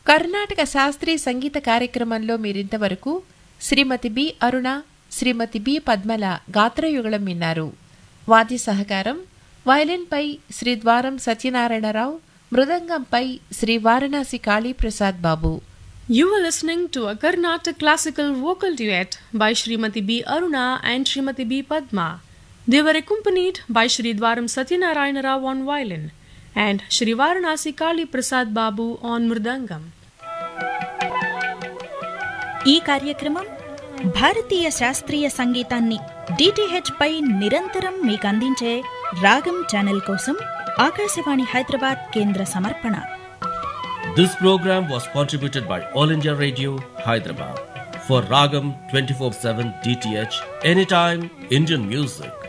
కర్ణాటక శాస్త్రీయ సంగీత కార్యక్రమంలో మీరింతవరకు శ్రీమతి బి అరుణ శ్రీమతి బి పద్మల గాత్రయుగళం విన్నారు వాద్య సహకారం వయలిన్పై శ్రీ ద్వారం సత్యనారాయణరావు మృదంగంపై శ్రీ వారణాసి కాళీప్రసాద్ బాబు You were listening to a Carnatic classical vocal duet by Srimati B. Aruna and Srimati B. Padma. They were accompanied by Sri Dwaram Satyanarayana Rao on violin and Sri Varanasi Kali Prasad Babu on mridangam. ఈ కార్యక్రమం భారతీయ శాస్త్రీయ సంగీతాన్ని DTH పై నిరంతరం మీకు అందించే రాగం channel కోసం ఆకాశవాణి హైదరాబాద్ కేంద్ర సమర్పణ This program was contributed by All India Radio, Hyderabad. For Ragam 24 7 DTH, anytime Indian music.